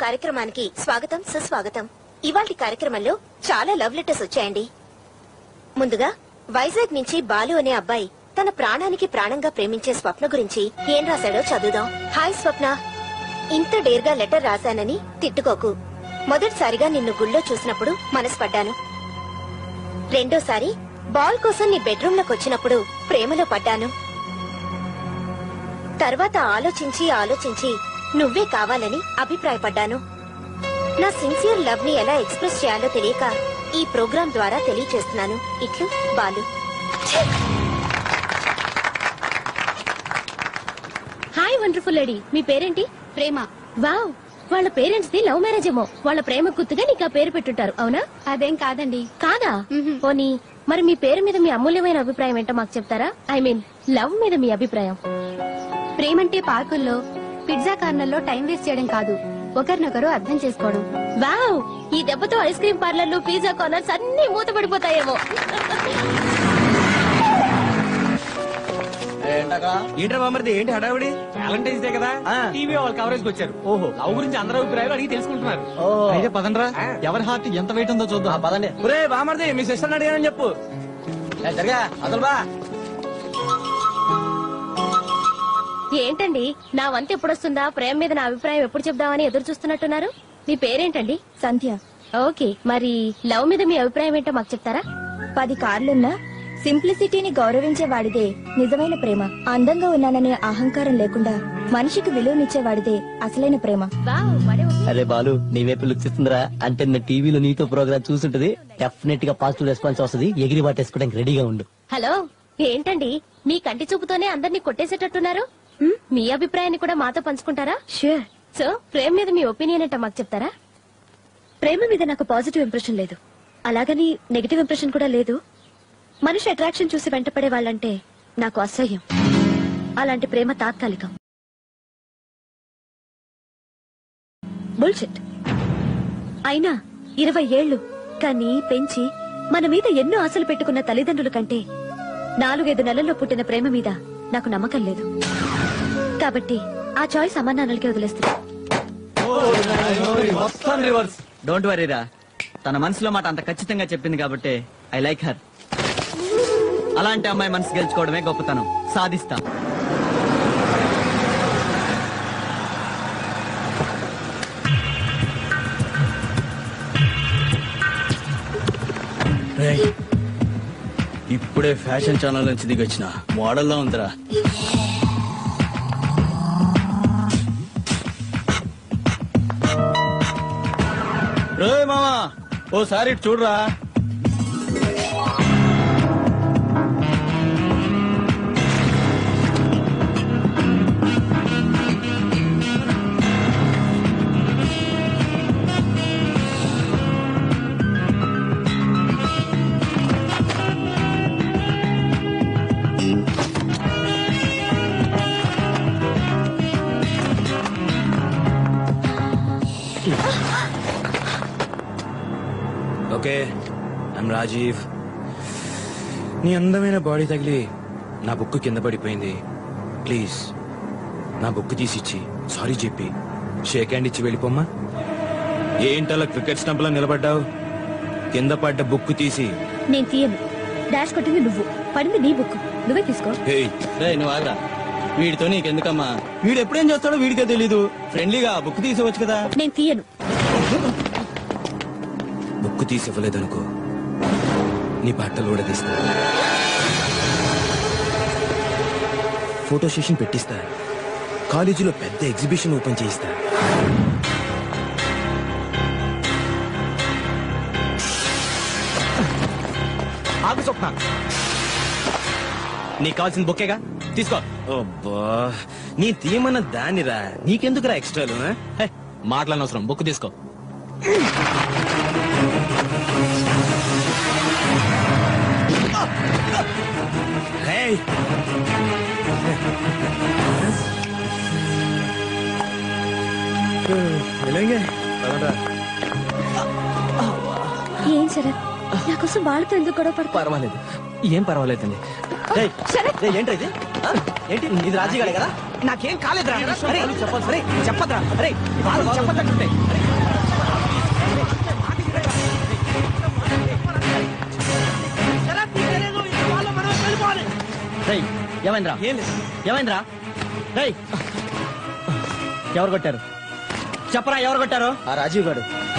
కార్యక్రమానికి స్వాగతం సుస్వాగతం ఇవాళ కార్యక్రమంలో చాలా లవ్ లెటర్స్ వచ్చాయండి ముందుగా వైజాగ్ నుంచి బాలు అనే అబ్బాయి తన ప్రాణానికి ప్రాణంగా ప్రేమించే స్వప్న గురించి ఏం రాశాడో చదువుదాం హాయ్ స్వప్న ఇంత డేర్గా లెటర్ రాశానని తిట్టుకోకు మొదటిసారిగా నిన్ను గుళ్ళో చూసినప్పుడు మనసు పడ్డాను రెండోసారి బాల్ కోసం నీ బెడ్రూమ్ లోకి వచ్చినప్పుడు ప్రేమలో పడ్డాను తర్వాత ఆలోచించి ఆలోచించి నువ్వే కావాలని అభిప్రాయపడ్డాను నా సిన్సియర్ లవ్ ని ఎలా ఎక్స్ప్రెస్ చేయాలో తెలియక ఈ ప్రోగ్రాం ద్వారా తెలియచేస్తున్నాను ఇట్లు బాలు హాయ్ వండర్ఫుల్ లేడీ మీ పేరేంటి ప్రేమ వావ్ వాళ్ళ పేరెంట్స్ ది లవ్ మ్యారేజ్ ఏమో వాళ్ళ ప్రేమ గుర్తుగా నీకు ఆ పేరు పెట్టుంటారు అవునా అదేం కాదండి కాదా పోనీ మరి మీ పేరు మీద మీ అమూల్యమైన అభిప్రాయం ఏంటో మాకు చెప్తారా ఐ మీన్ లవ్ మీద మీ అభిప్రాయం ప్రేమంటే పార్కుల్లో పిజ్జా కార్నర్లో టైం వేస్ట్ చేయడం కాదు ఒకరినొకరు అర్థం చేసుకోవడం వావ్ ఈ దెబ్బతో ఐస్ క్రీమ్ పార్లర్లు పిజ్జా కార్నర్స్ అన్ని మూతపడిపోతాయేమో ఏంట్రా బామర్ది ఏంటి హడావిడి వ్యాలంటైన్స్ డే కదా ఆ. టీవీ వాళ్ళ కవరేజ్ వచ్చారు ఓహో లవ్ గురించి అందరూ అభిప్రాయాలు అడిగి తెలుసుకుంటున్నారు అయితే పదండ్రా ఎవరి హార్ట్ ఎంత వెయిట్ ఉందో చూద్దాం పదండి ఒరే బామర్ది మీ సిస్టర్ అడిగానని చెప్పు ఏ, జరగా అసలు బా ఏంటండి నా వంతు ఎప్పుడొస్తుందా ప్రేమ మీద నా అభిప్రాయం ఎప్పుడు చెప్దామని ఎదురు చూస్తున్నట్టున్నారు మీ పేరేంటండి సంధ్య ఓకే మరి లవ్ మీద మీ అభిప్రాయం ఏంటో మాకు చెప్తారా పది కార్లున్నా సింప్లిసిటీని గౌరవించే వాడిదే నిజమైన ప్రేమ అందంగా ఉన్నాననే అహంకారం లేకుండా మనిషికి విలువనిచ్చే వాడిదే అసలైన ప్రేమ వావ్ మడే ఉంది. అరే బాలు నీ వైపు లుక్ ఇస్తుందిరా అంటే నేను టీవీలో నీతో ప్రోగ్రామ్ చూసుంటది డెఫినెట్ గా పాజిటివ్ రెస్పాన్స్ వస్తుంది ఎగిరి వాటేసుకోవడానికి రెడీగా ఉండు హలో ఏంటండి మీ కంటి చూపుతోనే అందరినీ కొట్టేసేటట్టున్నారు మ్, మీ అభిప్రాయాన్ని కూడా మాతో పంచుకుంటారా షూర్ సో ప్రేమ మీద మీ ఒపీనియన్ ఏంటో మాకు చెప్తారా ప్రేమ మీద నాకు పాజిటివ్ ఇంప్రెషన్ లేదు అలాగని నెగటివ్ ఇంప్రెషన్ కూడా లేదు మనిషి అట్రాక్షన్ చూసి వెంటపడే వాళ్ళంటే నాకు అసహ్యం అలాంటి ప్రేమ తాత్కాలికం బుల్షిట్ అయినా ఇరవై ఏళ్లు కానీ పెంచి మన మీద ఎన్నో ఆశలు పెట్టుకున్న తల్లిదండ్రుల కంటే నాలుగైదు నెలల్లో పుట్టిన ప్రేమ మీద నాకు నమ్మకం లేదు కాబట్టి ఆ చాయిస్ అమ్మానాన్నలకే వదిలేస్తుంది మొత్తం రివర్స్ డోంట్ వరీరా తన మనసులో మాట అంత ఖచ్చితంగా చెప్పింది కాబట్టి ఐ లైక్ హర్ అలాంటి అమ్మాయి మనసు గెలుచుకోవడమే గొప్పతనం సాధిస్తా ఇప్పుడే ఫ్యాషన్ ఛానల్ నుంచి దిగొచ్చిన మోడల్లా ఉందిరా రే మామా ఓసారి ఇటు చూడరా ఓకే ఐమ్ రాజీవ్ నీ అందమైన బాడీ తగిలి నా బుక్ కింద పడిపోయింది ప్లీజ్ నా బుక్ తీసిచ్చి సారీ చెప్పి షేక్ హ్యాండ్ ఇచ్చి వెళ్ళిపోమ్మా ఏంటలా క్రికెట్ స్టంప్ లో నిలబడ్డావు కింద పడ్డ బుక్ తీసి నేను తీయను డాష్ కొట్టింది నువ్వు పడింది నీ బుక్ నువ్వే తీసుకో "ఏయ్, రే నువ్వు ఆగరా వీడితో నీకెందుకమ్మా వీడు ఎప్పుడేం చేస్తాడో వీడికే తెలీదు ఫ్రెండ్లీగా బుక్ తీసుకోవచ్చు కదా నేను తీయను బుక్ తీసి ఇవ్వలేదనుకో నీ బట్టలు కూడా తీస్తా ఫోటో సెషన్ పెట్టిస్తా కాలేజీలో పెద్ద ఎగ్జిబిషన్ ఓపెన్ చేయిస్తా ఆగు స్వప్న నీకు కావాల్సిన బొక్కేగా తీసుకో అబ్బా నీ తీయమన్న దానిరా నీకెందుకురా ఎక్స్ట్రాలు ఆ? హే, మాటలనవసరం బుక్ తీసుకో హేయ్! ఎలాగే పదండ్రా. ఏం శరత్ నా కోసం వాళ్ళతో ఎందుకు గొడవ పడతా పర్వాలేదు ఏం పర్వాలేదండి రేయ్, రేయ్, ఏంట్రా ఇది ఆ? ఏంటి ఇది రాజీగాడే కదా నాకేం కాలేదురా అరే, అరే, చెప్పొద్దురా అరే వాళ్ళు చెప్పొద్దంటుంటే అరే, ఏమైందిరా ఏం లేదు ఏమైందిరా రేయ్ ఎవరు కొట్టారు చెప్పరా ఎవరు కొట్టారు ఆ రాజీవ్ గారు